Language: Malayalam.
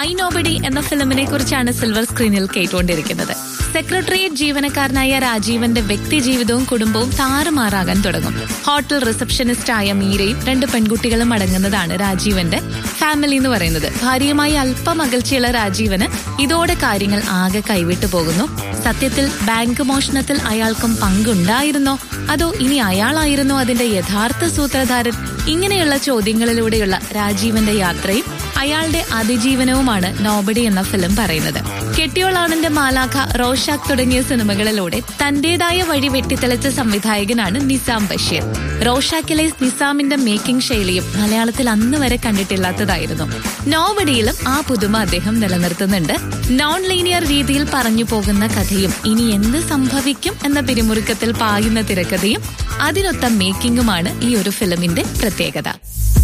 ഐ നോബഡി എന്ന ഫിലിമിനെ കുറിച്ചാണ് സിൽവർ സ്ക്രീനിൽ കേട്ടുകൊണ്ടിരിക്കുന്നത് സെക്രട്ടേറിയറ്റ് ജീവനക്കാരനായ രാജീവന്റെ വ്യക്തി ജീവിതവും കുടുംബവും താറുമാറാകാൻ തുടങ്ങും ഹോട്ടൽ റിസപ്ഷനിസ്റ്റ് ആയ മീരയും രണ്ട് പെൺകുട്ടികളും അടങ്ങുന്നതാണ് രാജീവന്റെ ഫാമിലി എന്ന് പറയുന്നത് ഭാര്യയുമായി അല്പം അകൽച്ചയുള്ള രാജീവന് ഇതോടെ കാര്യങ്ങൾ ആകെ കൈവിട്ടു പോകുന്നു സത്യത്തിൽ ബാങ്ക് മോഷണത്തിൽ അയാൾക്കും പങ്കുണ്ടായിരുന്നോ അതോ ഇനി അയാളായിരുന്നോ അതിന്റെ യഥാർത്ഥ സൂത്രധാരൻ ഇങ്ങനെയുള്ള ചോദ്യങ്ങളിലൂടെയുള്ള രാജീവന്റെ യാത്രയും അയാളുടെ അതിജീവനവുമാണ് നോബഡി എന്ന ഫിലിം പറയുന്നത് കെട്ടിയോളാണന്റെ മാലാഖ റോഷാക്ക് തുടങ്ങിയ സിനിമകളിലൂടെ തന്റേതായ വഴി വെട്ടിത്തെളിച്ച സംവിധായകനാണ് നിസാം ബഷീർ റോഷാക്കിലെ നിസാമിന്റെ മേക്കിംഗ് ശൈലിയും മലയാളത്തിൽ അന്ന് വരെ കണ്ടിട്ടില്ലാത്തതായിരുന്നു നോബഡിയിലും ആ പുതുമ അദ്ദേഹം നിലനിർത്തുന്നുണ്ട് നോൺ ലീനിയർ രീതിയിൽ പറഞ്ഞു പോകുന്ന കഥയും ഇനി എന്ത് സംഭവിക്കും എന്ന പിരിമുറുക്കത്തിൽ പായുന്ന തിരക്കഥയും അതിനൊത്ത മേക്കിംഗുമാണ് ഈ ഒരു ഫിലിമിന്റെ പ്രത്യേകത